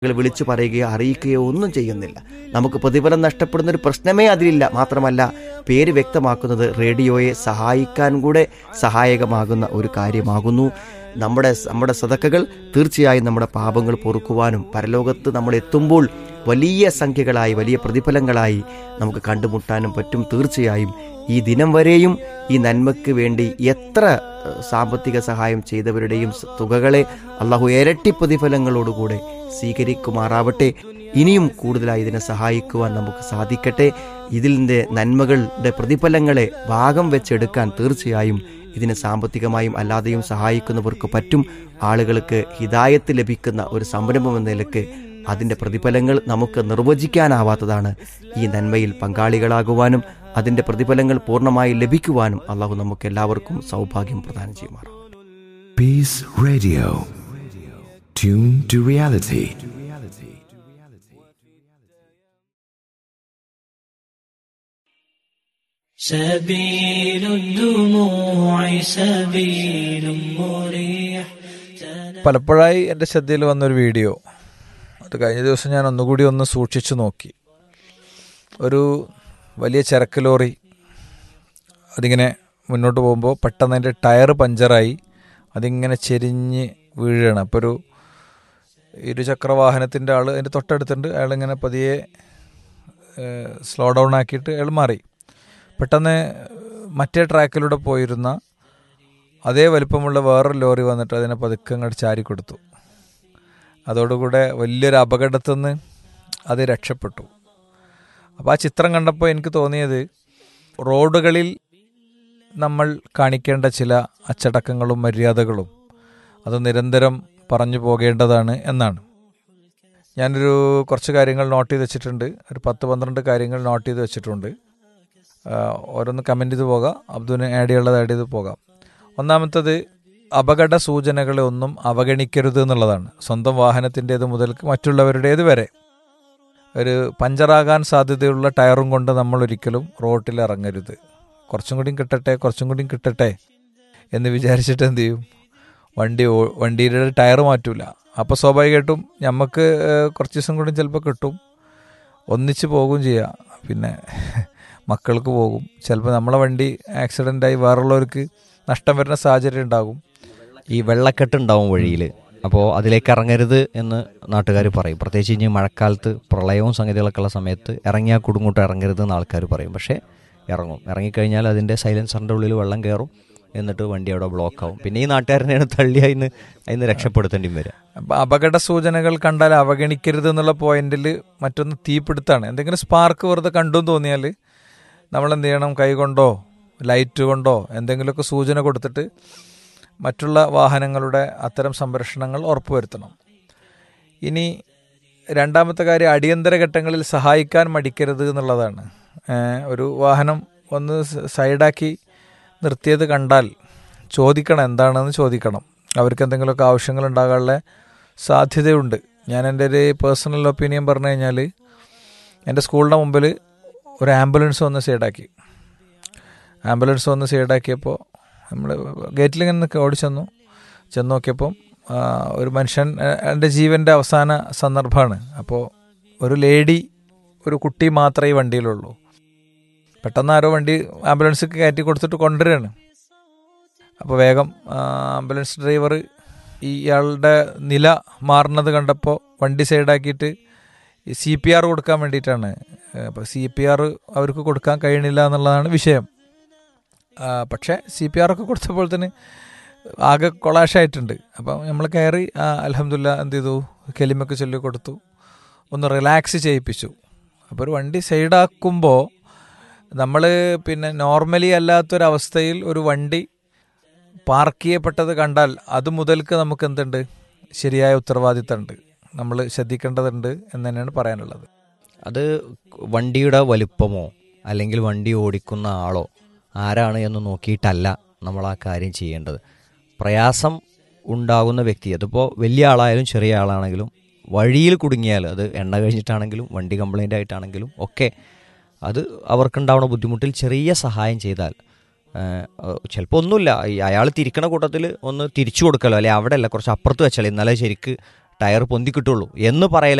കൾ വിളിച്ചു പറയുകയോ അറിയിക്കുകയോ ഒന്നും ചെയ്യുന്നില്ല നമുക്ക് പ്രതിഫലം നഷ്ടപ്പെടുന്ന ഒരു പ്രശ്നമേ അതിലില്ല മാത്രമല്ല പേര് വ്യക്തമാക്കുന്നത് റേഡിയോയെ സഹായിക്കാൻ കൂടെ സഹായകമാകുന്ന ഒരു കാര്യമാകുന്നു നമ്മുടെ നമ്മുടെ സതക്കകൾ തീർച്ചയായും നമ്മുടെ പാപങ്ങൾ പൊറുക്കുവാനും പരലോകത്ത് നമ്മൾ എത്തുമ്പോൾ വലിയ സംഖ്യകളായി വലിയ പ്രതിഫലങ്ങളായി നമുക്ക് കണ്ടുമുട്ടാനും പറ്റും തീർച്ചയായും ഈ ദിനം വരെയും ഈ നന്മയ്ക്ക് വേണ്ടി എത്ര ഏഹ്, സാമ്പത്തിക സഹായം ചെയ്തവരുടെയും സ- തുകകളെ അള്ളാഹു ഇരട്ടി പ്രതിഫലങ്ങളോടുകൂടെ സ്വീകരിക്കുമാറാവട്ടെ ഇനിയും കൂടുതലായി ഇതിനെ സഹായിക്കുവാൻ നമുക്ക് സാധിക്കട്ടെ ഇതിൻ്റെ നന്മകളുടെ പ്രതിഫലങ്ങളെ ഭാഗം വെച്ചെടുക്കാൻ തീർച്ചയായും ഇതിന് സാമ്പത്തികമായും അല്ലാതെയും സഹായിക്കുന്നവർക്ക് പറ്റും ആളുകൾക്ക് ഹിതായത്ത് ലഭിക്കുന്ന ഒരു സംരംഭം എന്ന നിലക്ക് അതിൻ്റെ പ്രതിഫലങ്ങൾ നമുക്ക് നിർവചിക്കാനാവാത്തതാണ് ഈ നന്മയിൽ പങ്കാളികളാകുവാനും അതിൻ്റെ പ്രതിഫലങ്ങൾ പൂർണ്ണമായി ലഭിക്കുവാനും അള്ളാഹു നമുക്ക് എല്ലാവർക്കും സൗഭാഗ്യം പ്രദാനം ചെയ്യുമാറാം Peace Radio. Tune to reality. سبيل الدموع سبيل مريح പലപ്പോഴായി എൻ്റെ ശ്രദ്ധയിൽ വന്നൊരു വീഡിയോ അത് കഴിഞ്ഞ ദിവസം ഞാൻ ഒന്നുകൂടി ഒന്ന് സൂക്ഷിച്ചു നോക്കി ഒരു വലിയ ചരക്ക് ലോറി അതിങ്ങനെ മുന്നോട്ട് പോകുമ്പോൾ പെട്ടെന്ന് അതിൻ്റെ ടയർ പഞ്ചറായി അതിങ്ങനെ ചെരിഞ്ഞ് വീഴുകയാണ് അപ്പോൾ ഒരു ഇരുചക്ര വാഹനത്തിൻ്റെ ആൾ അതിൻ്റെ തൊട്ടടുത്തുണ്ട് അയാളിങ്ങനെ പതിയെ സ്ലോ ഡൗൺ ആക്കിയിട്ട് അയാൾ മാറി പെട്ടെന്ന് മറ്റേ ട്രാക്കിലൂടെ പോയിരുന്ന അതേ വലിപ്പമുള്ള വേറൊരു ലോറി വന്നിട്ട് അതിനെ പതുക്കെ അങ്ങോട്ട് ചാരി കൊടുത്തു അതോടുകൂടെ വലിയൊരു അപകടത്തിൽ നിന്ന് അത് രക്ഷപ്പെട്ടു അപ്പോൾ ആ ചിത്രം കണ്ടപ്പോൾ എനിക്ക് തോന്നിയത് റോഡുകളിൽ നമ്മൾ കാണിക്കേണ്ട ചില അച്ചടക്കങ്ങളും മര്യാദകളും അത് നിരന്തരം പറഞ്ഞു പോകേണ്ടതാണ് എന്നാണ് ഞാനൊരു കുറച്ച് കാര്യങ്ങൾ നോട്ട് ചെയ്ത് വെച്ചിട്ടുണ്ട് ഒരു പത്ത് പന്ത്രണ്ട് കാര്യങ്ങൾ നോട്ട് ചെയ്ത് വെച്ചിട്ടുണ്ട് ആ, ഓരോന്ന് കമൻറ്റ് ചെയ്ത് പോകാം അബ്ദുവിന് ആഡ് ചെയ്യാനുള്ളത് ആഡ് ചെയ്ത് പോകാം ഒന്നാമത്തത് അപകട സൂചനകളെ ഒന്നും അവഗണിക്കരുത് എന്നുള്ളതാണ് സ്വന്തം വാഹനത്തിൻ്റേത് മുതൽക്ക് മറ്റുള്ളവരുടേത് വരെ ഒരു പഞ്ചറാകാൻ സാധ്യതയുള്ള ടയറും കൊണ്ട് നമ്മൾ ഒരിക്കലും റോട്ടിൽ ഇറങ്ങരുത് കുറച്ചും കൂടിയും കിട്ടട്ടെ കുറച്ചും കൂടിയും കിട്ടട്ടെ എന്ന് വിചാരിച്ചിട്ട് എന്ത് ചെയ്യും വണ്ടി ഓ- വണ്ടിയുടെ ടയർ മാറ്റൂല അപ്പോൾ സ്വാഭാവികമായിട്ടും നമുക്ക് ഏഹ്, കുറച്ച് ദിവസം കൂടി ചിലപ്പോൾ കിട്ടും ഒന്നിച്ച് പോകുകയും ചെയ്യാം പിന്നെ മക്കൾക്ക് പോകും ചിലപ്പോൾ നമ്മളെ വണ്ടി ആക്സിഡൻ്റായി വേറുള്ളവർക്ക് നഷ്ടം വരുന്ന സാഹചര്യം ഉണ്ടാകും ഈ വെള്ളക്കെട്ട് ഉണ്ടാവും വഴിയിൽ അപ്പോൾ അതിലേക്ക് ഇറങ്ങരുത് എന്ന് നാട്ടുകാർ പറയും പ്രത്യേകിച്ച് ഇനി മഴക്കാലത്ത് പ്രളയവും സംഗതികളൊക്കെ ഉള്ള സമയത്ത് ഇറങ്ങിയാൽ കുടുങ്ങോട്ട് ഇറങ്ങരുത് എന്ന് ആൾക്കാർ പറയും പക്ഷേ ഇറങ്ങും ഇറങ്ങിക്കഴിഞ്ഞാൽ അതിൻ്റെ സൈലൻസറിൻ്റെ ഉള്ളിൽ വെള്ളം കയറും എന്നിട്ട് വണ്ടി അവിടെ ബ്ലോക്ക് ആവും പിന്നെ ഈ നാട്ടുകാരനെയാണ് തള്ളി അതിന് അതിന് രക്ഷപ്പെടുത്തേണ്ടി വരിക അപ്പം അപകട സൂചനകൾ കണ്ടാൽ അവഗണിക്കരുത് എന്നുള്ള പോയിന്റിൽ മറ്റൊന്ന് തീപിടുത്താണ് എന്തെങ്കിലും സ്പാർക്ക് വെറുതെ കണ്ടു എന്ന് തോന്നിയാൽ നമ്മൾ എന്ത് ചെയ്യണം കൈ കൊണ്ടോ ലൈറ്റ് കൊണ്ടോ എന്തെങ്കിലുമൊക്കെ സൂചന കൊടുത്തിട്ട് മറ്റുള്ള വാഹനങ്ങളുടെ അത്തരം സംരക്ഷണങ്ങൾ ഉറപ്പുവരുത്തണം ഇനി രണ്ടാമത്തെ കാര്യം അടിയന്തര ഘട്ടങ്ങളിൽ സഹായിക്കാൻ മടിക്കരുത് എന്നുള്ളതാണ് ഏഹ് ഒരു വാഹനം ഒന്ന് സ- സൈഡാക്കി നിർത്തിയത് കണ്ടാൽ ചോദിക്കണം എന്താണെന്ന് ചോദിക്കണം അവർക്ക് എന്തെങ്കിലുമൊക്കെ ആവശ്യങ്ങൾ ഉണ്ടാകാനുള്ള സാധ്യതയുണ്ട് ഞാൻ എൻ്റെ ഒരു പേഴ്സണൽ ഒപ്പീനിയൻ പറഞ്ഞു കഴിഞ്ഞാൽ എൻ്റെ സ്കൂളിൻ്റെ മുമ്പിൽ ഒരു ആംബുലൻസ് വന്ന് സൈഡാക്കി ആംബുലൻസ് വന്ന് സൈഡാക്കിയപ്പോൾ നമ്മൾ ഗേറ്റിൽ ഇങ്ങനെ നിൽക്കുക ഓടിച്ചെന്നു ചെന്ന് നോക്കിയപ്പം ആ, ഒരു മനുഷ്യൻ ആ, എൻ്റെ ജീവൻ്റെ അവസാന സന്ദർഭമാണ് അപ്പോൾ ഒരു ലേഡി ഒരു കുട്ടി മാത്രമേ ഈ വണ്ടിയിലുള്ളൂ പെട്ടെന്ന് ആരോ വണ്ടി ആംബുലൻസ് കയറ്റി കൊടുത്തിട്ട് കൊണ്ടുവരികയാണ് അപ്പോൾ വേഗം ആ, ആംബുലൻസ് ഡ്രൈവർ ഈ ഇയാളുടെ നില മാറുന്നത് കണ്ടപ്പോൾ വണ്ടി സൈഡാക്കിയിട്ട് സി പി ആർ കൊടുക്കാൻ വേണ്ടിയിട്ടാണ് അപ്പോൾ സി പി ആർ അവർക്ക് കൊടുക്കാൻ കഴിയണില്ല എന്നുള്ളതാണ് വിഷയം ആ, പക്ഷേ സി പി ആർ ഒക്കെ കൊടുത്തപ്പോൾ തന്നെ ആകെ കൊളാഷായിട്ടുണ്ട് അപ്പം നമ്മൾ കയറി അലഹമില്ല എന്ത് ചെയ്തു കെലിമൊക്കെ ചൊല്ലി കൊടുത്തു ഒന്ന് റിലാക്സ് ചെയ്യിപ്പിച്ചു അപ്പോൾ ഒരു വണ്ടി സൈഡാക്കുമ്പോൾ നമ്മൾ പിന്നെ നോർമലി അല്ലാത്തൊരവസ്ഥയിൽ ഒരു വണ്ടി പാർക്ക് ചെയ്യപ്പെട്ടത് കണ്ടാൽ അത് മുതൽക്ക് നമുക്ക് എന്തുണ്ട് ശരിയായ ഉത്തരവാദിത്തമുണ്ട് നമ്മൾ ശ്രദ്ധിക്കേണ്ടതുണ്ട് എന്ന് തന്നെയാണ് പറയാനുള്ളത് അത് വണ്ടിയുടെ വലുപ്പമോ അല്ലെങ്കിൽ വണ്ടി ഓടിക്കുന്ന ആളോ ആരാണ് എന്ന് നോക്കിയിട്ടല്ല നമ്മൾ ആ കാര്യം ചെയ്യേണ്ടത് പ്രയാസം ഉണ്ടാകുന്ന വ്യക്തി അതിപ്പോൾ വലിയ ആളായാലും ചെറിയ ആളാണെങ്കിലും വഴിയിൽ കുടുങ്ങിയാൽ അത് എണ്ണ കഴിഞ്ഞിട്ടാണെങ്കിലും വണ്ടി കംപ്ലൈൻ്റ് ആയിട്ടാണെങ്കിലും ഒക്കെ അത് അവർക്കുണ്ടാവുന്ന ബുദ്ധിമുട്ടിൽ ചെറിയ സഹായം ചെയ്താൽ ചിലപ്പോൾ ഒന്നുമില്ല ഈ അയാൾ തിരിക്കണ കൂട്ടത്തിൽ ഒന്ന് തിരിച്ചു കൊടുക്കലോ അല്ലെ അവിടെ അല്ല കുറച്ച് അപ്പുറത്ത് വെച്ചാൽ ഇന്നലെ ശരിക്ക് ടയർ പൊന്തി കിട്ടുള്ളൂ എന്ന് പറയൽ